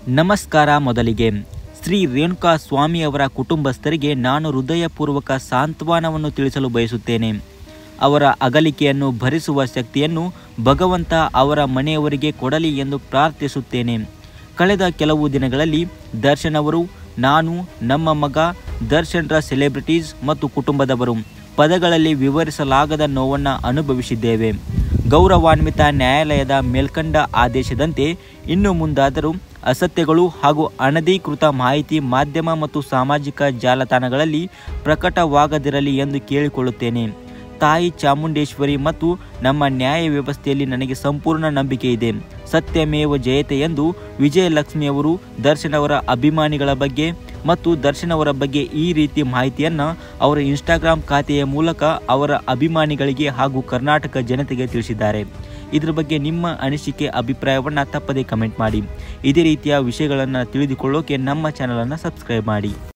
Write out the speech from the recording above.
ನಮಸ್ಕಾರ ಮೊದಲಿಗೆ ಶ್ರೀ ರೇಣುಕಾ ಸ್ವಾಮಿಯವರ ಕುಟುಂಬಸ್ಥರಿಗೆ ನಾನು ಹೃದಯಪೂರ್ವಕ ಸಾಂತ್ವನವನ್ನು ತಿಳಿಸಲು ಬಯಸುತ್ತೇನೆ ಅವರ ಅಗಲಿಕೆಯನ್ನು ಭರಿಸುವ ಶಕ್ತಿಯನ್ನು ಭಗವಂತ ಅವರ ಮನೆಯವರಿಗೆ ಕೊಡಲಿ ಎಂದು ಪ್ರಾರ್ಥಿಸುತ್ತೇನೆ ಕಳೆದ ಕೆಲವು ದಿನಗಳಲ್ಲಿ ದರ್ಶನ್ ಅವರು ನಾನು ನಮ್ಮ ಮಗ ದರ್ಶನ್ರ ಸೆಲೆಬ್ರಿಟೀಸ್ ಮತ್ತು ಕುಟುಂಬದವರು ಪದಗಳಲ್ಲಿ ವಿವರಿಸಲಾಗದ ನೋವನ್ನು ಅನುಭವಿಸಿದ್ದೇವೆ ಗೌರವಾನ್ವಿತ ನ್ಯಾಯಾಲಯದ ಮೇಲ್ಕಂಡ ಆದೇಶದಂತೆ ಇನ್ನು ಮುಂದಾದರೂ ಅಸತ್ಯಗಳು ಹಾಗೂ ಅನಧಿಕೃತ ಮಾಹಿತಿ ಮಾಧ್ಯಮ ಮತ್ತು ಸಾಮಾಜಿಕ ಜಾಲತಾಣಗಳಲ್ಲಿ ಪ್ರಕಟವಾಗದಿರಲಿ ಎಂದು ಕೇಳಿಕೊಳ್ಳುತ್ತೇನೆ ತಾಯಿ ಚಾಮುಂಡೇಶ್ವರಿ ಮತ್ತು ನಮ್ಮ ನ್ಯಾಯ ವ್ಯವಸ್ಥೆಯಲ್ಲಿ ನನಗೆ ಸಂಪೂರ್ಣ ನಂಬಿಕೆ ಇದೆ ಸತ್ಯಮೇವ ಜಯತೆ ಎಂದು ವಿಜಯಲಕ್ಷ್ಮಿಯವರು ದರ್ಶನ್ ಅವರ ಅಭಿಮಾನಿಗಳ ಬಗ್ಗೆ ಮತ್ತು ದರ್ಶನ್ ಅವರ ಬಗ್ಗೆ ಈ ರೀತಿ ಮಾಹಿತಿಯನ್ನು ಅವರ ಇನ್ಸ್ಟಾಗ್ರಾಮ್ ಖಾತೆಯ ಮೂಲಕ ಅವರ ಅಭಿಮಾನಿಗಳಿಗೆ ಹಾಗೂ ಕರ್ನಾಟಕ ಜನತೆಗೆ ತಿಳಿಸಿದ್ದಾರೆ ಇದ್ರ ಬಗ್ಗೆ ನಿಮ್ಮ ಅನಿಸಿಕೆ ಅಭಿಪ್ರಾಯವನ್ನು ತಪ್ಪದೇ ಕಮೆಂಟ್ ಮಾಡಿ ಇದೇ ರೀತಿಯ ವಿಷಯಗಳನ್ನು ತಿಳಿದುಕೊಳ್ಳೋಕೆ ನಮ್ಮ ಚಾನಲನ್ನು ಸಬ್ಸ್ಕ್ರೈಬ್ ಮಾಡಿ